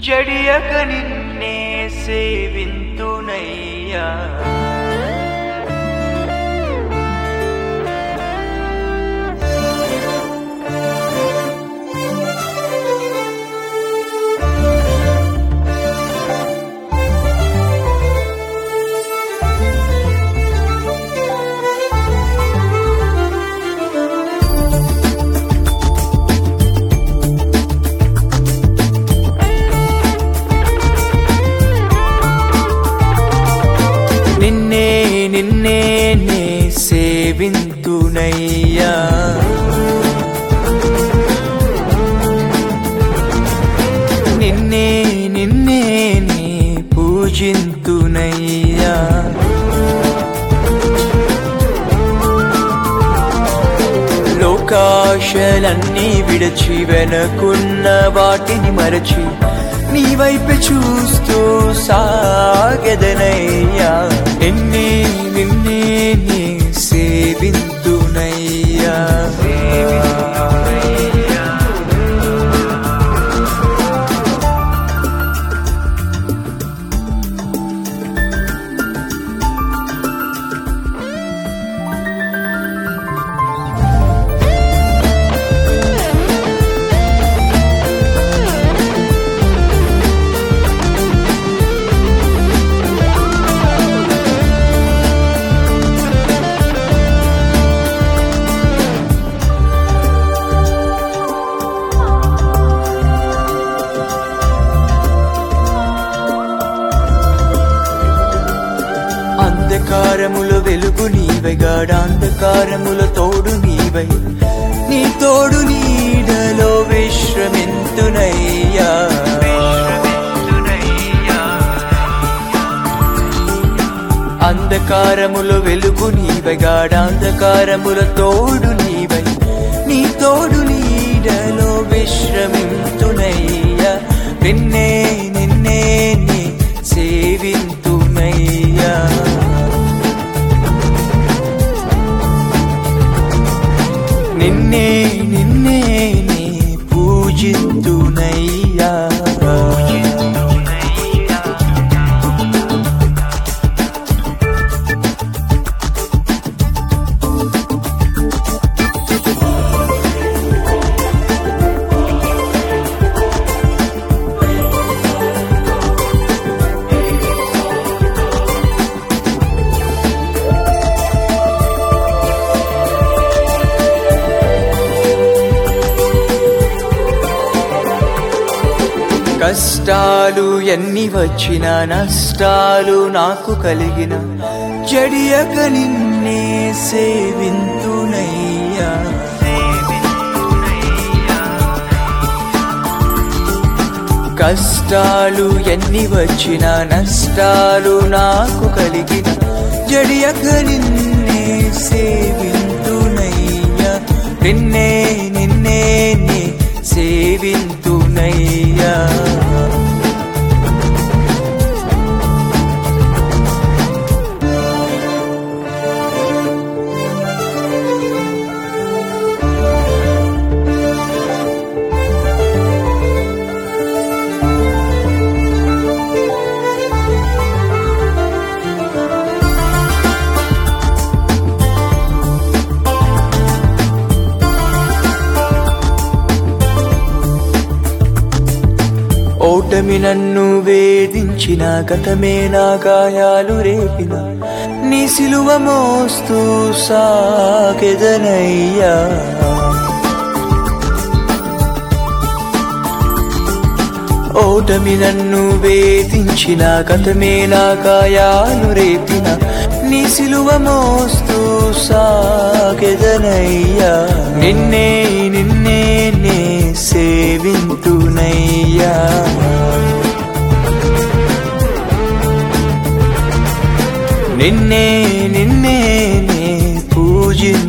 జడియక నిన్నే సేవింతునయ్యా నిన్నే నిన్నే నే సేవింతునయ్యా నిన్నే నిన్నే నే పూజింతునయ్యా లోకాశలన్నీ విడచి వెనకున్న వాటిని మరచి నీ వైపు చూస్తూ సాగెదనయ్యా నిన్నే నిన్నే నే సేవింతునయ్యా సేవింతునయ్యా అంధకారములో వెలుగు నీవై గాఢాంధకారముల తోడు నీవై నీ తోడు నీడలో విశ్రమింతునయ్యా అంధకారములో వెలుగు నీవై గాఢాంధకారముల తోడు నీవై నీ తోడు నీడలో విశ్రమింతునయ్యా నిన్నే నిన్నే నీ సేవింతునయ్యా నిన్నే నిన్నే నీ పూజింతునయ్యా కష్టాలు ఎన్ని వచ్చినా నష్టాలు నాకు కలిగిన జడియక నిన్నే సేవింతునయ్యా కష్టాలు ఎన్ని వచ్చినా నష్టాలు నాకు కలిగిన జడియక నిన్నే సేవింతునయ్యా నిన్నే నిన్నే నే సేవింతునయ్యా ఓటమి నన్ను వేధించిన గతమే నా గాయాలు రేపిన నీ సిలువ మోస్తూ సాగెదనయ్యా ఓటమి నన్ను వేధించిన గతమే నా గాయాలు రేపిన నీ సిలువ మోస్తూ సాగెదనయ్యా నిన్నే నిన్నే నే సేవింతునయ్యా నిన్నే నిన్నే నే పూజింతునయ్యా